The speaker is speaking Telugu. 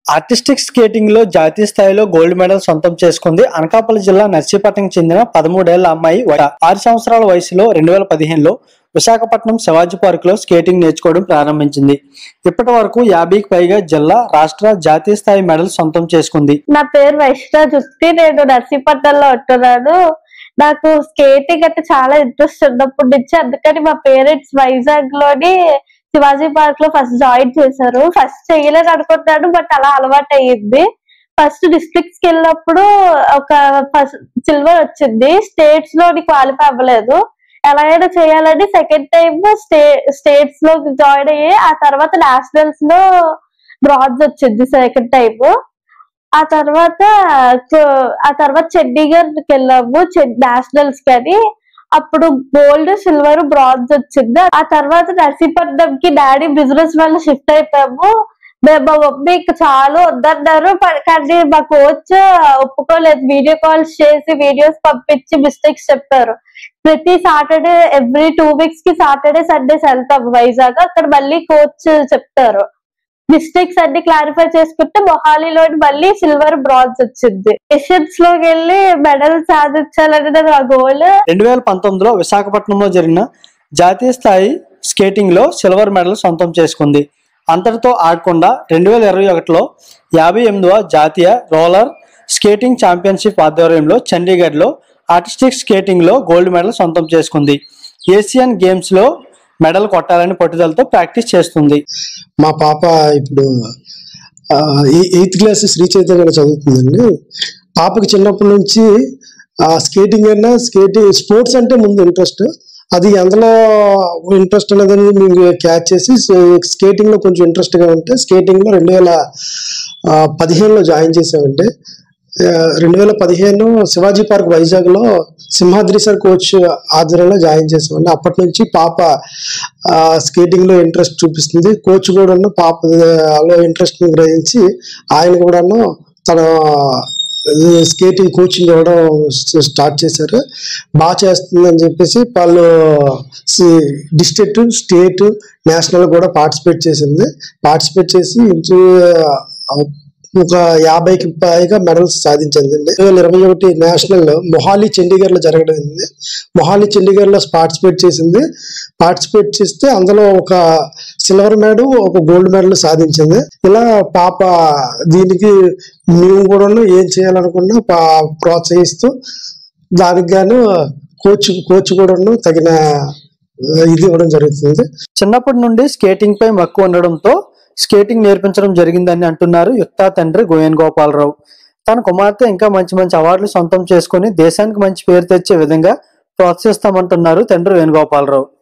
ఆర్టిస్టిక్ స్కేటింగ్ లో జాతీయ స్థాయిలో గోల్డ్ మెడల్ సొంతం చేసుకుంది అనకాపల్లి జిల్లా నర్సీపట్నంకి చెందిన పదమూడేళ్ల అమ్మాయి వ- ఆరు సంవత్సరాల వయసులో రెండు వేల పదిహేనులో విశాఖపట్నం శివాజీ పార్క్ లో స్కేటింగ్ నేర్చుకోవడం ప్రారంభించింది ఇప్పటి వరకు యాభైకి పైగా జిల్లా రాష్ట్ర జాతీయ స్థాయి మెడల్ సొంతం చేసుకుంది నా పేరు వైష్ణవ జుత్తి నేను నర్సీపట్నంలో ఉంటున్నాను నాకు స్కేటింగ్ అంటే చాలా ఇంట్రెస్ట్ ఉన్నప్పటి నుంచి అందుకని మా పేరెంట్స్ వైజాగ్ లోని శివాజీ పార్క్ లో ఫస్ట్ జాయిన్ చేశారు ఫస్ట్ చేయలేదు అనుకుంటాను బట్ అలా అలవాటు అయ్యింది ఫస్ట్ డిస్ట్రిక్ట్స్ కి వెళ్ళినప్పుడు ఒక ఫస్ట్ సిల్వర్ వచ్చింది స్టేట్స్ లో క్వాలిఫై అవ్వలేదు ఎలాగైనా చేయాలని సెకండ్ టైం స్టే స్టేట్స్ లో జాయిన్ అయ్యి ఆ తర్వాత నేషనల్స్ లో బ్రాంజ్ వచ్చింది సెకండ్ టైం ఆ తర్వాత కో- ఆ తర్వాత చండీగఢ్ కి వెళ్ళాము నేషనల్స్ కని అప్పుడు గోల్డ్ సిల్వర్ బ్రాంజ్ వచ్చింది ఆ తర్వాత నర్సీపట్నం కి డాడీ బిజినెస్ వల్ల షిఫ్ట్ అయిపోయాము మేము మా మమ్మీ ఇంకా చాలా వద్దన్నారు ప- కానీ మా కోచ్ ఒప్పుకోలేదు వీడియో కాల్స్ చేసి వీడియోస్ పంపించి మిస్టేక్స్ చెప్పారు ప్రతి సాటర్డే ఎవ్రీ టూ వీక్స్ కి సాటర్డే సండేస్ వెళ్తాం వైజాగ్ అక్కడ మళ్ళీ కోచ్ చెప్తారు మిస్టేక్స్ అన్ని క్లారిఫై చేసుకుంటే మొహాలీలోని మళ్ళీ సిల్వర్ బ్రాంజ్ వచ్చింది ఏషియన్స్ లోకి వెళ్ళి మెడల్ సాధించాలనేది నా గోల్ రెండు వేల పంతొమ్మిదిలో విశాఖపట్నంలో జరిగిన జాతీయ స్థాయి స్కేటింగ్ లో సిల్వర్ మెడల్ సొంతం చేసుకుంది అంతటితో ఆడకుండా రెండు వేల ఇరవై ఒకటిలో యాభై ఎనిమిదవ జాతీయ రోలర్ స్కేటింగ్ ఛాంపియన్షిప్ ఆధ్వర్యంలో చండీగఢ్లో ఆర్టిస్టిక్ స్కేటింగ్ లో గోల్డ్ మెడల్ సొంతం చేసుకుంది ఏషియన్ గేమ్స్ లో మెడల్ కొట్టాలని పట్టుదలతో ప్రాక్టీస్ చేస్తుంది మా పాప ఇప్పుడు ఎయిత్ క్లాస్ శ్రీ చైతన్యలో చదువుతుందండి పాపకి చిన్నప్పటి నుంచి స్కేటింగ్ అయినా స్కేటింగ్ స్పోర్ట్స్ అంటే ముందు ఇంట్రెస్ట్ అది అందులో ఇంట్రెస్ట్ అనేది మేము క్యాచ్ చేసి స్కేటింగ్ లో కొంచెం ఇంట్రెస్ట్ గా ఉంటే స్కేటింగ్ లో రెండు వేల ఆ, పదిహేనులో జాయిన్ చేసామండి ఆ, రెండు వేల పదిహేను శివాజీ పార్క్ వైజాగ్ లో సింహాద్రి సార్ కోచ్ ఆధ్వర్యంలో జాయిన్ చేసామండి అప్పటి నుంచి పాప స్కేటింగ్ లో ఇంట్రెస్ట్ చూపిస్తుంది కోచ్ కూడాను పాపలో ఇంట్రెస్ట్ గ్రహించి ఆయన కూడాను తన స్కేటింగ్ కోచింగ్ ఇవ్వడం స్టార్ట్ చేశారు బాగా చేస్తుందని చెప్పేసి వాళ్ళు డిస్ట్రిక్ట్ స్టేట్ నేషనల్ కూడా పార్టిసిపేట్ చేసింది పార్టిసిపేట్ చేసి ఇంటర్వ్యూ ఒక యాభైకి పైగా మెడల్స్ సాధించింది రెండు వేల ఇరవై ఒకటి నేషనల్ మొహాలి చండీగఢ్ లో జరగడం మొహాలి చండీగఢ్ లో పార్టిసిపేట్ చేసింది పార్టిసిపేట్ చేస్తే అందులో ఒక సిల్వర్ మెడల్ ఒక గోల్డ్ మెడల్ సాధించింది ఇలా పాప దీనికి మేము కూడాను ఏం చేయాలనుకున్నా పా- ప్రోత్సహిస్తూ దానికి గాను కోచ్ కోచ్ కూడాను తగిన ఆ, ఇది ఇవ్వడం జరుగుతుంది చిన్నప్పటి నుండి స్కేటింగ్ పై మక్కువ ఉండడంతో స్కేటింగ్ నేర్పించడం జరిగిందని అంటున్నారు యుక్తా తండ్రి గోయన్ గోపాలరావు తన కుమార్తె ఇంకా మంచి మంచి అవార్డులు సొంతం చేసుకుని దేశానికి మంచి పేరు తెచ్చే విధంగా ప్రోత్సహిస్తామంటున్నారు తండ్రి వేణుగోపాలరావు